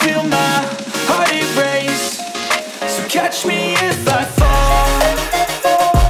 feel my heart erase. So catch me if I fall.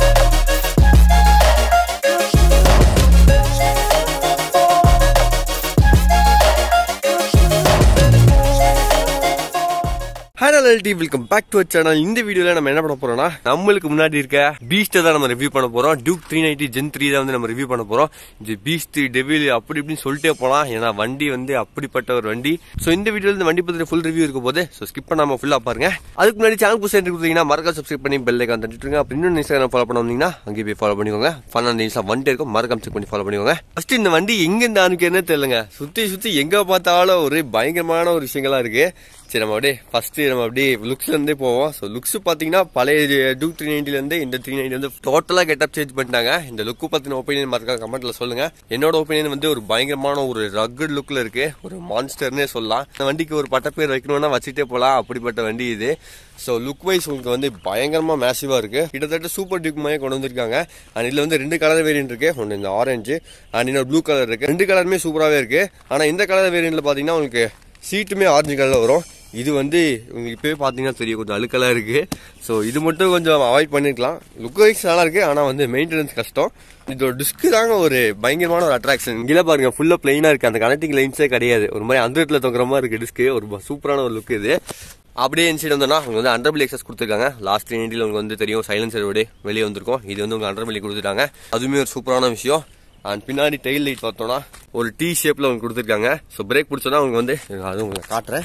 Hi LT welcome back to channel இந்த வீடியோல நம்ம என்ன பண்ண போறோம்னா நம்மளுக்கு முன்னாடி இருக்க பீஸ்ட்டை தான் நம்ம ரிவ்யூ பண்ண போறோம் Duke three ninety gen three தான் வந்து நம்ம ரிவ்யூ பண்ண போறோம் இந்த பீஸ்ட் டெவில் அப்படி இப்படின்னு சொல்லிட்டே போலாம் ஏன்னா வண்டி வந்து அப்படிப்பட்ட ஒரு வண்டி ஸோ இந்த வீடியோல இந்த வண்டி பத்தி ஃபுல் ரிவ்யூ இருக்க போது ஸோ ஸ்கிப் பண்ணாம ஃபுல்லா பாருங்க அதுக்கு முன்னாடி சேனல் புதுசாக கொடுத்தீங்கன்னா மறக்காம சப்ஸ்கிரைப் பண்ணி பெல் ஐக்கான் தட்டிட்டுருங்க அப்படி இன்னும் இன்ஸ்டாகிராம் ஃபாலோ பண்ண வந்தீங்கன்னா அங்கேயே போய் ஃபாலோ பண்ணிக்கோங்க ஃபன் அந்த இன்ஸ்டா வந்துட்டே இருக்கும் மறக்காம செக் பண்ணி ஃபாலோ பண்ணிக்கோங்க ஃபர்ஸ்ட் இந்த வண்டி எங்க இருந்து ஆரம்பிக்கிறதுனே தெரியலங்க சுத்தி சுத்தி எங்க பார்த்தாலும் ஒரு பயங்கரமான ஒரு விஷயங்களா இருக்கு சரி நம்ம அப்படியே ஃபர்ஸ்ட் நம்ம அப்படியே லுக்ஸ்ல இருந்தே போவோம் ஸோ லுக்ஸ் பாத்தீங்கன்னா பழைய டூ த்ரீ நைன்டில இருந்து இந்த த்ரீ நைன்டி வந்து டோட்டலா கெட்டப் சேஞ்ச் பண்ணிட்டாங்க இந்த லுக்கு பத்தின ஒப்பீனியன் மறக்காம கமெண்ட்ல சொல்லுங்க என்னோட ஒப்பீனியன் வந்து ஒரு பயங்கரமான ஒரு ரக்கட் லுக்ல இருக்கு ஒரு மான்ஸ்டர்னே சொல்லலாம் இந்த வண்டிக்கு ஒரு பட்ட பேர் வைக்கணும்னா வச்சுட்டே போலாம் அப்படிப்பட்ட வண்டி இது ஸோ லுக் வைஸ் உங்களுக்கு வந்து பயங்கரமா மேசிவா இருக்கு கிட்டத்தட்ட சூப்பர் டியூக் மாதிரி கொண்டு வந்திருக்காங்க அண்ட் இதுல வந்து ரெண்டு கலர் வேரியன்ட் இருக்கு ஒன்று இந்த ஆரஞ்சு அண்ட் இன்னொரு ப்ளூ கலர் இருக்கு ரெண்டு கலருமே சூப்பராகவே இருக்கு ஆனா இந்த கலர் வேரியன்ட்ல பாத்தீங்கன்னா உங்களுக்கு சீட்டுமே ஆரஞ்சு கலர்ல வரும் இது வந்து உங்களுக்கு இப்போயே பார்த்தீங்கன்னா தெரியும் கொஞ்சம் அழுக்கெல்லாம் இருக்கு ஸோ இது மட்டும் கொஞ்சம் அவாய்ட் பண்ணிருக்கலாம் லுக் வைஸ் நல்லா இருக்கு ஆனால் வந்து மெயின்டெனன்ஸ் கஷ்டம் இதோட டிஸ்க் தாங்க ஒரு பயங்கரமான ஒரு அட்ராக்ஷன் இங்கே பாருங்க ஃபுல்லாக பிளைனாக இருக்கு அந்த கனெக்டிங் லைன்ஸே கிடையாது ஒரு மாதிரி அந்தரத்தில் தொங்குற மாதிரி இருக்கு டிஸ்க் ஒரு சூப்பரான ஒரு லுக் இது அப்படியே இன்சைட் வந்தோம்னா உங்களுக்கு வந்து அண்டர் பில் எக்ஸஸ் கொடுத்துருக்காங்க லாஸ்ட் நைன்டியில் உங்களுக்கு வந்து தெரியும் சைலன்சர் விட வெளியே வந்திருக்கும் இது வந்து உங்களுக்கு அண்டர் பில்லி கொடுத்துட்டாங்க அதுவுமே ஒரு சூப்பரான விஷயம் அண்ட் பின்னாடி டெயில் லைட் பார்த்தோம்னா ஒரு டீ ஷேப்ல உங்களுக்கு கொடுத்துருக்காங்க ஸோ பிரேக் பிடிச்சோன்னா உங்களுக்கு வந்து அது உங்களுக்கு காட்டுறேன்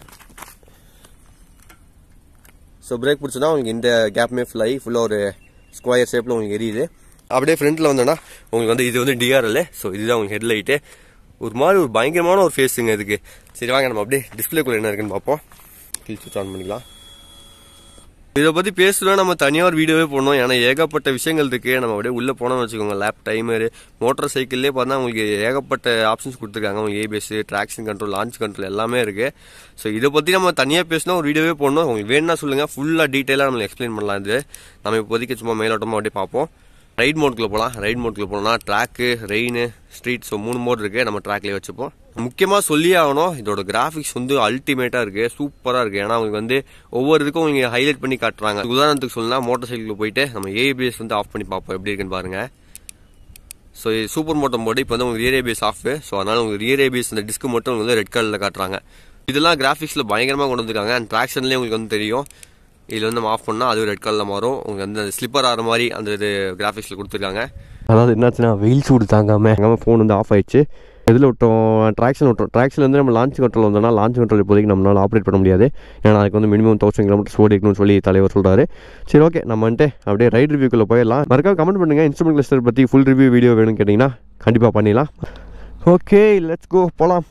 ஸோ பிரேக் பிடிச்சோன்னா உங்களுக்கு இந்த கேப்புமே ஃபுல் ஆகி ஃபுல்லாக ஒரு ஸ்கொயர் ஷேப்பில் உங்களுக்கு எரியுது அப்படியே ஃப்ரண்ட்டில் வந்தோன்னா உங்களுக்கு வந்து இது வந்து டிஆர்எல் ஸோ இதுதான் உங்களுக்கு ஹெட்லைட்டு ஒரு மாதிரி ஒரு பயங்கரமான ஒரு ஃபேஸுங்க இதுக்கு சரி வாங்க நம்ம அப்படியே டிஸ்பிளேக்குள்ள என்ன இருக்குன்னு பார்ப்போம் கில் சுவிச் ஆன் பண்ணிக்கலாம் இதை பற்றி பேசலாம் நம்ம தனியாக ஒரு வீடியோவே போடணும் ஏன்னா ஏகப்பட்ட விஷயங்கள் இருக்கு நம்ம அப்படியே உள்ளே போனோம்னு வச்சுக்கோங்க லேப் டைமரு மோட்டார் சைக்கிள்லேயே பார்த்தா உங்களுக்கு ஏகப்பட்ட ஆப்ஷன்ஸ் கொடுத்துருக்காங்க உங்களுக்கு ABS traction control launch control எல்லாமே இருக்கு ஸோ இதை பற்றி நம்ம தனியாக பேசினா ஒரு வீடியோவே போடணும் உங்களுக்கு வேணும்னா சொல்லுங்கள் ஃபுல்லாக டீட்டெயிலாக நம்ம எக்ஸ்பிளைன் பண்ணலாம் இது நம்ம இப்போதைக்கு சும்மா மேலோட்டமாக அப்படியே பார்ப்போம் ரைட் மோட்குள்ள போகலாம் ரைட் மோட்குள்ள போனோம்னா ட்ராக்கு ரெயின் ஸ்ட்ரீட் ஸோ மூணு மோட் இருக்கு நம்ம ட்ராக்லேயே வச்சுப்போம் முக்கியமாக சொல்லியே ஆகணும் இதோட கிராஃபிக்ஸ் வந்து அல்டிமேட்டாக இருக்கு சூப்பராக இருக்கு ஏன்னா உங்களுக்கு வந்து ஒவ்வொரு இதுக்கும் உங்களுக்கு ஹைலைட் பண்ணி காட்டுறாங்க உதாரணத்துக்கு சொல்லலாம் மோட்டார் சைக்கிள் போயிட்டு நம்ம ஏபிஎஸ் வந்து ஆஃப் பண்ணி பார்ப்போம் எப்படி இருக்குன்னு பாருங்க ஸோ சூப்பர் மோட்டர் மோடு இப்போ வந்து உங்களுக்கு ரியர் ஏபிஎஸ் ஆஃப் ஸோ அதனால உங்களுக்கு ரியர் ஏபிஎஸ் அந்த டிஸ்க் மட்டும் உங்களுக்கு வந்து ரெட் கலரில் காட்டுறாங்க இதெல்லாம் கிராஃபிக்ஸில் பயங்கரமாக கொண்டு வந்திருக்காங்க அண்ட் ட்ராக்ஷன்லேயே உங்களுக்கு வந்து தெரியும் இதில் வந்து நம்ம ஆஃப் பண்ணால் அது ரெட் கலரில் மாறும் உங்களுக்கு வந்து அந்த ஸ்லிப்பர் ஆகிற மாதிரி அந்த இது கிராஃபிக்ஸில் கொடுத்துருக்காங்க அதாவது என்னாச்சுன்னா வெயில் சூடு தாங்காமல் எங்கள் ஃபோன் வந்து ஆஃப் ஆயிடுச்சு எதில் விட்டோம் ட்ராக்ஷன் விட்டோம் ட்ராக்ஷன் வந்து நம்ம லான்ச் கண்ட்ரோல் வந்தோம்னா லான்ச் கண்ட்ரோல் இப்போதைக்கு நம்மளால் ஆப்ரேட் பண்ண முடியாது ஏன்னா அதுக்கு வந்து மினிமம் தௌசண்ட் கிலோமீட்டர்ஸ் ஓடிக்கணும்னு சொல்லி தலைவர் சொல்கிறாரு சரி ஓகே நம்ம வந்துட்டு அப்படியே ரைட் ரிவ்யூக்குள்ளே போயிடலாம் மறக்காம கமெண்ட் பண்ணுங்கள் இன்ஸ்ட்ருமெண்ட் கிளஸ்டர் பற்றி ஃபுல் ரிவ்யூ வீடியோ வேணும்னு கேட்டிங்கன்னா கண்டிப்பாக பண்ணிடலாம் ஓகே லெட்ஸ் கோ போகலாம்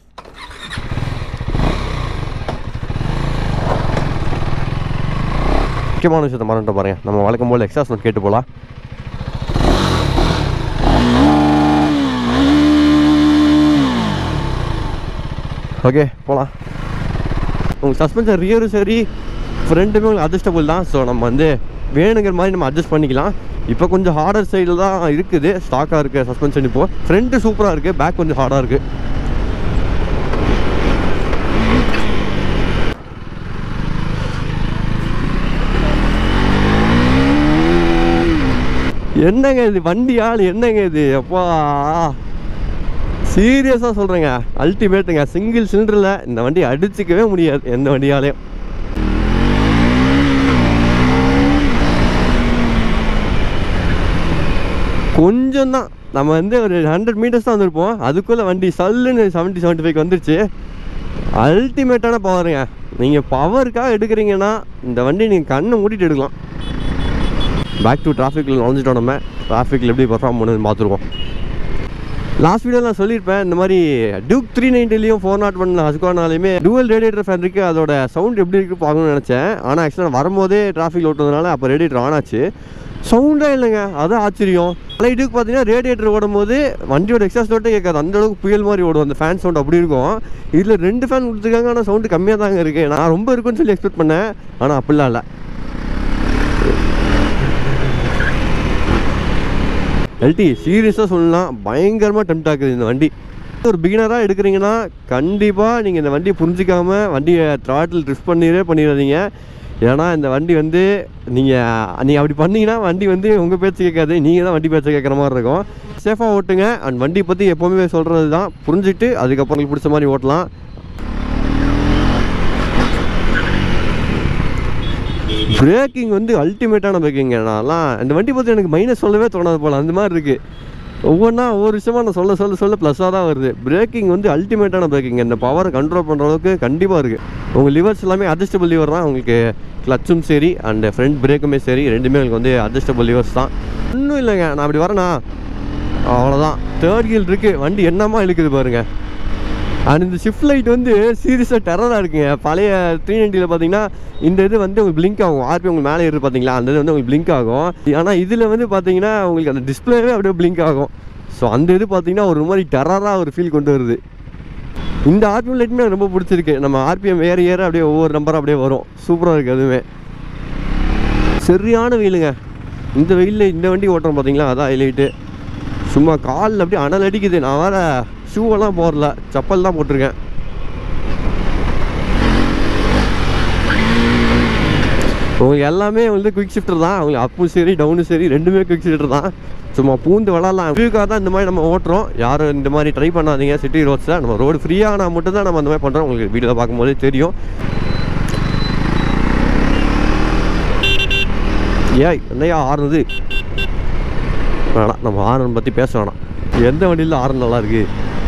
முக்கியமான விஷயத்தை மறந்துட்டு பாருங்க நம்ம வழக்கம் போல் எக்ஸாஸ் நோட் கேட்டு போகலாம் ஓகே போகலாம் உங்கள் சஸ்பென்ஷன் ரியரும் சரி ஃப்ரண்ட்டுமே உங்களுக்கு அட்ஜஸ்டபுள் தான் ஸோ நம்ம வந்து வேணுங்கிற மாதிரி நம்ம அட்ஜஸ்ட் பண்ணிக்கலாம் இப்போ கொஞ்சம் ஹார்டர் சைடில் தான் இருக்குது ஸ்டாக்காக இருக்குது சஸ்பென்ஷன் இப்போது ஃப்ரண்ட்டு சூப்பராக இருக்குது பேக் கொஞ்சம் ஹார்டாக இருக்குது என்னங்க இது வண்டி ஆள் என்னங்க இது அப்பா சீரியஸாக சொல்கிறேங்க அல்டிமேட்டுங்க சிங்கிள் சிலிண்டரில் இந்த வண்டி அடிச்சுக்கவே முடியாது எந்த வண்டியாலையும் கொஞ்சம் தான் நம்ம வந்து ஒரு ஹண்ட்ரட் மீட்டர்ஸ் தான் வந்திருப்போம் அதுக்குள்ளே வண்டி சல்லுன்னு செவன்ட்டி செவன்ட்டி ஃபைவ் வந்துருச்சு அல்டிமேட்டான பவருங்க நீங்கள் பவருக்காக எடுக்கிறீங்கன்னா இந்த வண்டி நீங்கள் கண்ணை மூடிட்டு எடுக்கலாம் பேக் டு டிராஃபிக்கில் நுழைஞ்சிட்டோம் நம்ம டிராஃபிக்கில் எப்படி பர்ஃபார்ம் பண்ணுன்னு பார்த்துருவோம் லாஸ்ட் வீடியோ நான் சொல்லியிருப்பேன் இந்த மாதிரி டியூக் த்ரீ நைன்ட்டிலையும் ஃபோர் நாட் ஒன் ஹஸ்கோனாலையுமே டூவல் ரேடியேட்டர் ஃபேன் இருக்குது அதோட சவுண்ட் எப்படி இருக்குது பார்க்கணும்னு நினச்சேன் ஆனால் ஆக்சுவலாக நான் வரும்போதே டிராஃபிக் ஓட்டுறதுனால அப்போ ரேடியேட்டர் ஆன் ஆச்சு சவுண்டே இல்லைங்க அதான் ஆச்சரியம் பழைய டியூக் பார்த்தீங்கன்னா ரேடியேட்டர் ஓடும்போது வண்டியோட எக்ஸாஸ்ட் ஓட்டே கேட்காது அந்த அளவுக்கு புயல் மாதிரி ஓடும் அந்த ஃபேன் சவுண்ட் அப்படி இருக்கும் இதில் ரெண்டு ஃபேன் கொடுத்துருக்காங்க ஆனால் சவுண்டு கம்மியாக தாங்க இருக்குது நான் ரொம்ப இருக்குன்னு சொல்லி எக்ஸ்பெக்ட் பண்ணேன் ஆனால் அப்படிலாம் இல்லை எல்டி சீரியஸாக சொல்லலாம் பயங்கரமாக டெம்ட் ஆகுது இந்த வண்டி ஒரு பிகினராக எடுக்கிறீங்கன்னா கண்டிப்பாக நீங்கள் இந்த வண்டியை புரிஞ்சிக்காம வண்டியை த்ராட்டில் ட்ரிஃப்ட் பண்ணிடவே பண்ணிடாதீங்க ஏன்னா இந்த வண்டி வந்து நீங்கள் நீங்கள் அப்படி பண்ணீங்கன்னா வண்டி வந்து உங்கள் பேச்சு கேட்காது நீங்கள் தான் வண்டி பேச்சை கேட்குற மாதிரி இருக்கும் சேஃபாக ஓட்டுங்க அண்ட் வண்டி பற்றி எப்போவுமே சொல்கிறது தான் புரிஞ்சுட்டு அதுக்கப்புறம் உங்களுக்கு பிடிச்ச மாதிரி ஓட்டலாம் பிரேக்கிங் வந்து அல்டிமேட்டான பிரேக்கிங்க நான்லாம் இந்த வண்டி பற்றி எனக்கு மைனஸ் சொல்லவே தோணாது போல அந்த மாதிரி இருக்குது ஒவ்வொன்றா ஒவ்வொரு விஷயமா நான் சொல்ல சொல்ல சொல்ல ப்ளஸ்ஸாக தான் வருது பிரேக்கிங் வந்து அல்டிமேட்டான பிரேக்கிங் இந்த பவரை கண்ட்ரோல் பண்ணுற அளவுக்கு கண்டிப்பாக இருக்குது உங்கள் லிவர்ஸ் எல்லாமே அட்ஜஸ்டபிள் லிவர் தான் உங்களுக்கு கிளச்சும் சரி அண்ட் ஃப்ரண்ட் பிரேக்குமே சரி ரெண்டுமே உங்களுக்கு வந்து அட்ஜஸ்டபிள் லிவர்ஸ் தான் இன்னும் இல்லைங்க நான் அப்படி வரேனா அவ்வளோதான் தேர்ட் கீல் இருக்குது வண்டி என்னமா இழுக்குது பாருங்கள் அண்ட் இந்த ஷிஃப்ட் லைட் வந்து சீரியஸாக டெரராக இருக்குங்க பழைய த்ரீ நைன்ட்டியில் பார்த்தீங்கன்னா இந்த இது வந்து உங்களுக்கு பிளிங்க் ஆகும் ஆர்பி உங்களுக்கு மேலே ஏறு பார்த்தீங்களா அந்த இது வந்து உங்களுக்கு பிளிங்க் ஆகும் ஆனால் இதில் வந்து பார்த்தீங்கன்னா உங்களுக்கு அந்த டிஸ்பிளேவே அப்படியே பிளிங்க் ஆகும் ஸோ அந்த இது பார்த்தீங்கன்னா ஒரு மாதிரி டெரராக ஒரு ஃபீல் கொண்டு வருது இந்த ஆர்பிஎம் லைட்டுமே எனக்கு ரொம்ப பிடிச்சிருக்கு நம்ம ஆர்பிஎம் ஏற ஏற அப்படியே ஒவ்வொரு நம்பராக அப்படியே வரும் சூப்பராக இருக்குது அதுவுமே சரியான வெயிலுங்க இந்த வெயிலில் இந்த வண்டி ஓட்டுறோம் பார்த்தீங்களா அதான் ஹைலைட்டு சும்மா காலில் அப்படியே அனல் அடிக்குது நான் வேற ஷூவெல்லாம் போடல செப்பல் தான் போட்டிருக்கேன் உங்களுக்கு எல்லாமே வந்து குயிக் ஷிஃப்டர் தான் உங்களுக்கு அப்பும் சரி டவுனும் சரி ரெண்டுமே குயிக் ஷிஃப்டர் தான் சும்மா பூந்து விளாட்லாம் வியூக்காக தான் இந்த மாதிரி நம்ம ஓட்டுறோம் யாரும் இந்த மாதிரி ட்ரை பண்ணாதீங்க சிட்டி ரோட்ஸில் நம்ம ரோடு ஃப்ரீயானா மட்டும் தான் நம்ம அந்த மாதிரி பண்ணுறோம் உங்களுக்கு வீடியோவில் பார்க்கும்போதே தெரியும் ஏய் என்னையா ஆறுனது வேணாம் நம்ம ஆரன் பற்றி பேச வேணாம் எந்த வண்டியில் ஆரன் நல்லா இருக்கு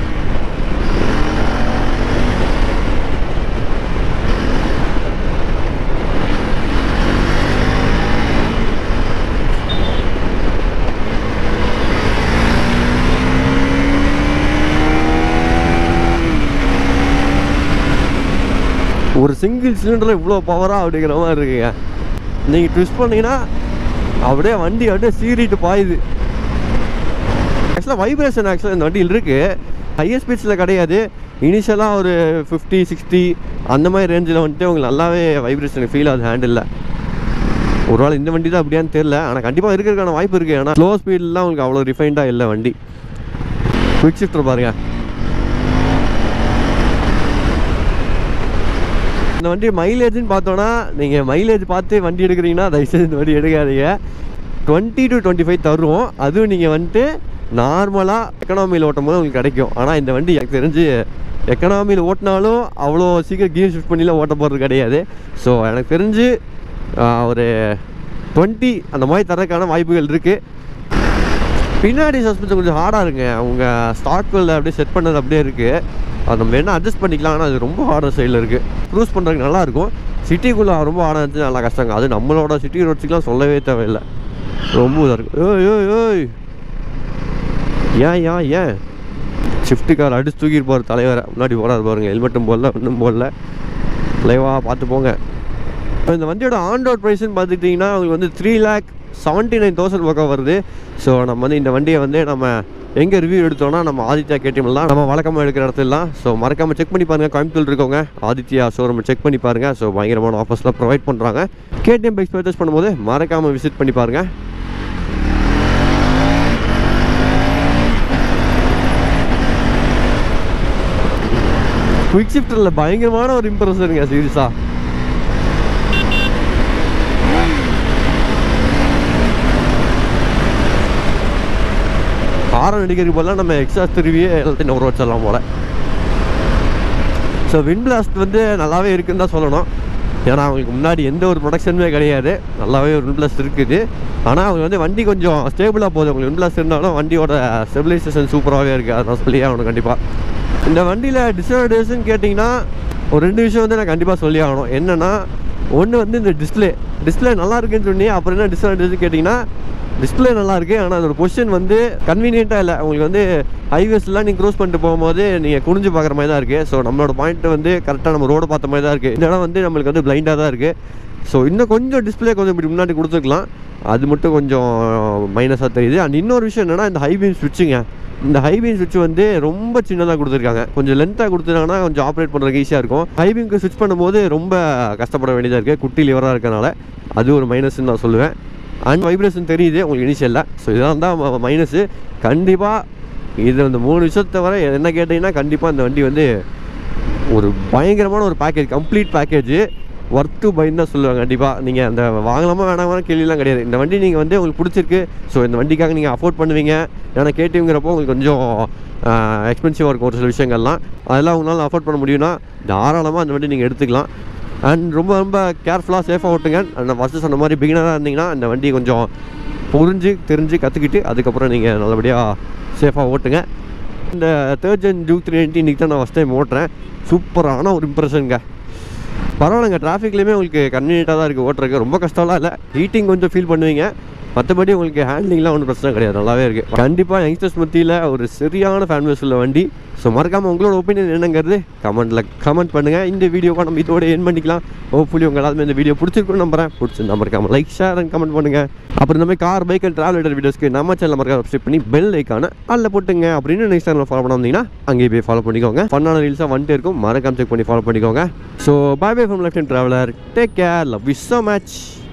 ஒரு சிங்கிள் சிலிண்டரில் இவ்வளோ பவராக அப்படிங்கிற மாதிரி இருக்குங்க நீங்கள் ட்விஸ்ட் பண்ணீங்கன்னா அப்படியே வண்டி அப்படியே சீறிட்டு பாயுது ஆக்சுவலாக வைப்ரேஷன் ஆக்சுவலாக இந்த வண்டியில் இருக்குது ஹையர் ஸ்பீட்ஸில் கிடையாது இனிஷியலாக ஒரு ஃபிஃப்டி சிக்ஸ்டி அந்த மாதிரி ரேஞ்சில் வந்துட்டு உங்களுக்கு நல்லாவே வைப்ரேஷன் ஃபீல் ஆகுது ஹேண்டில் ஒரு வேளை இந்த வண்டி தான் அப்படியான்னு தெரில ஆனால் கண்டிப்பாக இருக்கிறதுக்கான வாய்ப்பு இருக்குது ஏன்னா ஸ்லோ ஸ்பீட்லாம் உங்களுக்கு அவ்வளோ ரிஃபைண்டாக இல்லை வண்டி குவிக் ஷிஃப்டர் பாருங்க இந்த வண்டி மைலேஜ்னு பார்த்தோன்னா நீங்கள் மைலேஜ் பார்த்து வண்டி எடுக்கிறீங்கன்னா தயவுசெய்து இந்த வண்டி எடுக்காதீங்க டுவெண்ட்டி டு டுவெண்ட்டி ஃபைவ் தரும் அதுவும் நீங்கள் வந்துட்டு நார்மலாக எக்கனாமியில் ஓட்டும் போது உங்களுக்கு கிடைக்கும் ஆனால் இந்த வண்டி எனக்கு தெரிஞ்சு எக்கனாமியில் ஓட்டினாலும் அவ்வளோ சீக்கிரம் கியர் ஷிஃப்ட் பண்ணிலாம் ஓட்ட போகிறது கிடையாது ஸோ எனக்கு தெரிஞ்சு ஆஹ், ஒரு டுவெண்ட்டி அந்த மாதிரி தரக்கான வாய்ப்புகள் இருக்குது பின்னாடி சஸ்பென்ஷன் கொஞ்சம் ஹார்டாக இருக்குங்க அவங்க ஸ்டார்ட்குள்ள அப்படியே செட் பண்ணது அப்படியே இருக்குது அது நம்ம வேணால் அட்ஜஸ்ட் பண்ணிக்கலாம் ஆனால் அது ரொம்ப ஹார்டர் சைடில் இருக்குது க்ரூஸ் பண்ணுறதுக்கு நல்லாயிருக்கும் சிட்டிக்குள்ளே ரொம்ப ஹார்டாக இருந்துச்சு நல்லா கஷ்டங்க அது நம்மளோட சிட்டி ரோட்ஸுக்கெலாம் சொல்லவே தேவையில்லை ரொம்ப இதாக இருக்குது ஏய் ஏய் ஏய் ஏன் ஏன் ஏன் ஷிஃப்ட்டு கார் அடிச்சு தூக்கிட்டு தலைவரை முன்னாடி போகிறாரு பாருங்க ஹெல்மெட்டும் போடல ஒன்றும் போடல லைவாக பார்த்து போங்க இப்போ இந்த வண்டியோட ஆன் ரோட் ப்ரைஸ்னு பார்த்துக்கிட்டிங்கன்னா உங்களுக்கு வந்து three lakh seventy nine thousand பக்கம் வருது ஸோ நம்ம வந்து இந்த வண்டியை வந்து நம்ம எங்கே ரிவ்யூ எடுத்தோம்னா நம்ம ஆதித்யா கேடிஎம்ல தான் நம்ம வழக்கமாக எடுக்கிற இடத்துல தான் ஸோ மறக்காமல் செக் பண்ணி பாருங்கள் கோயம்புத்தூர் இருக்கவங்க ஆதித்யா ஷோரூம் செக் பண்ணி பாருங்கள் ஸோ பயங்கரமான ஆஃபர்ஸ்லாம் ப்ரொவைட் பண்ணுறாங்க கேடிஎம் பைக்ஸ் பர்ச்சேஸ் பண்ணும்போது மறக்காமல் விசிட் பண்ணி பாருங்கள் குவிக் ஷிஃப்டரில் பயங்கரமான ஒரு இம்ப்ரெஷனுங்க சீரியஸாக ஹாரன் அடிக்கிறதுக்கு போல நம்ம எக்ஸாஸ் திருவியே எல்லாத்தையும் நூறு வச்சிடலாம் போல ஸோ வின் பிளாஸ்ட் வந்து நல்லாவே இருக்குன்னு தான் சொல்லணும் ஏன்னா அவங்களுக்கு முன்னாடி எந்த ஒரு ப்ரொடக்ஷனுமே கிடையாது நல்லாவே ஒரு வின் பிளாஸ்ட் இருக்குது ஆனால் அவங்க வந்து வண்டி கொஞ்சம் ஸ்டேபிளாக போகுது உங்களுக்கு வின் பிளாஸ்ட் இருந்தாலும் வண்டியோட ஸ்டெபிலைசேஷன் சூப்பராகவே இருக்குது அதை நான் சொல்லியே ஆகணும் கண்டிப்பாக இந்த வண்டியில் டிஸ்அட்வான்டேஜ்னு கேட்டிங்கன்னா ஒரு ரெண்டு விஷயம் வந்து நான் கண்டிப்பாக சொல்லி ஆகணும் என்னென்னா ஒன்று வந்து இந்த டிஸ்பிளே டிஸ்பிளே நல்லா இருக்குன்னு சொன்னி அப்புறம் என்ன டிஸ்அட்வான்டேஜ் கேட்டிங்கன்னா டிஸ்பிளே நல்லா இருக்கு ஆனால் அதோட பொசிஷன் வந்து கன்வீனியண்ட்டாக இல்லை உங்களுக்கு வந்து ஹைவேஸ்லாம் நீங்கள் க்ரோஸ் பண்ணிட்டு போகும்போது நீங்கள் குனிஞ்சு பார்க்குற மாதிரி தான் இருக்குது ஸோ நம்மளோட பாயிண்ட் வந்து கரெக்டாக நம்ம ரோடு பார்த்த மாதிரி தான் இருக்குது இந்த இடம் வந்து நம்மளுக்கு வந்து பிளைண்டாக தான் இருக்குது ஸோ இன்னும் கொஞ்சம் டிஸ்பிளே கொஞ்சம் இப்படி முன்னாடி கொடுத்துருக்கலாம் அது மட்டும் கொஞ்சம் மைனஸாக தெரியுது அண்ட் இன்னொரு விஷயம் என்னென்னா இந்த ஹைபீம் ஸ்விட்சுங்க இந்த ஹைபீம் ஸ்விட்ச் வந்து ரொம்ப சின்னதாக கொடுத்துருக்காங்க கொஞ்சம் லென்த்தாக கொடுத்துருக்காங்கன்னா கொஞ்சம் ஆப்ரேட் பண்ணுறதுக்கு ஈஸியாக இருக்கும் ஹைபீம்க்கு ஸ்விட்ச் பண்ணும்போது ரொம்ப கஷ்டப்பட வேண்டியதாக இருக்குது குட்டி லிவராக இருக்கனால அது ஒரு மைனஸ்ன்னு நான் சொல்லுவேன் அண்ட் வைப்ரேஷன் தெரியுது உங்களுக்கு இனிஷியலில் ஸோ இதெல்லாம் தான் மைனஸு கண்டிப்பாக இது அந்த மூணு விஷயத்தை வர என்ன கேட்டிங்கன்னா கண்டிப்பாக இந்த வண்டி வந்து ஒரு பயங்கரமான ஒரு பேக்கேஜ் கம்ப்ளீட் பேக்கேஜ் ஒர்த்து பைன்னு தான் சொல்லுவாங்க கண்டிப்பாக நீங்கள் அந்த வாங்கலாமா வேணாமா கேள்விலாம் கிடையாது இந்த வண்டி நீங்கள் வந்து உங்களுக்கு பிடிச்சிருக்கு ஸோ இந்த வண்டிக்காக நீங்கள் அஃபோர்ட் பண்ணுவீங்க ஏன்னா கேட்டிங்கிறப்போ உங்களுக்கு கொஞ்சம் எக்ஸ்பென்சிவாக இருக்கும் ஒரு சில விஷயங்கள்லாம் அதெல்லாம் உங்களால் அஃபோர்ட் பண்ண முடியும்னா தாராளமாக அந்த வண்டி நீங்கள் எடுத்துக்கலாம் அண்ட் ரொம்ப ரொம்ப கேர்ஃபுல்லாக சேஃபாக ஓட்டுங்க அந்த ஃபஸ்ட்டு சொன்ன மாதிரி பிகினராக இருந்தீங்கன்னா இந்த வண்டி கொஞ்சம் புரிஞ்சு தெரிஞ்சு கற்றுக்கிட்டு அதுக்கப்புறம் நீங்கள் நல்லபடியாக சேஃபாக ஓட்டுங்க இந்த தேர்ட் ஜென் ஜூக் த்ரீ நைன்ட்டி இன்றைக்கி தான் நான் ஃபஸ்ட் டைம் ஓட்டுறேன் சூப்பரான ஒரு இம்ப்ரெஷனுங்க பரவாயில்லைங்க டிராஃபிக்லேயுமே உங்களுக்கு கன்வீனியண்ட்டாக தான் இருக்குது ஓட்டுறதுக்கு ரொம்ப கஷ்டம்லாம் இல்லை ஹீட்டிங் கொஞ்சம் ஃபீல் பண்ணுவீங்க மற்றபடி உங்களுக்கு ஹேண்ட்லிங்லாம் ஒன்றும் பிரச்சனை கிடையாது நல்லாவே இருக்குது கண்டிப்பாக யங்ஸ்டர்ஸ் மத்தியில் ஒரு சரியான ஃபேன் பேஸ் உள்ள வண்டி ஸோ மறக்காமல் உங்களோட ஒப்பீனியன் என்னங்கிறது கமெண்ட்டில் கமெண்ட் பண்ணுங்கள் இந்த வீடியோவை நம்ம இதோட என் பண்ணிக்கலாம் ஹோப்ஃபுல்லி உங்கள் எல்லாருமே இந்த வீடியோ பிடிச்சிருக்குன்னு நம்புறேன் பிடிச்சிருந்தா மறக்காமல் லைக் ஷேர் அண்ட் கமெண்ட் பண்ணுங்கள் அப்புறம் இந்த மாதிரி கார் பைக் அண்ட் ட்ராவல் வீடியோஸ்க்கு நம்ம சேனல் மறக்காம சப்ஸ்கிரைப் பண்ணி பெல் ஐக்கான அதில் போட்டுங்க அப்படின்னு நெக்ஸ்ட் சேனல் ஃபாலோ பண்ணாமீங்கன்னா அங்கேயே போய் ஃபாலோ பண்ணிக்கோங்க ஃபன்னான ரீல்ஸாக வந்துட்டு இருக்கும் மறக்காம செக் பண்ணி ஃபாலோ பண்ணிக்கோங்க so bye bye from left and traveller take care love you so much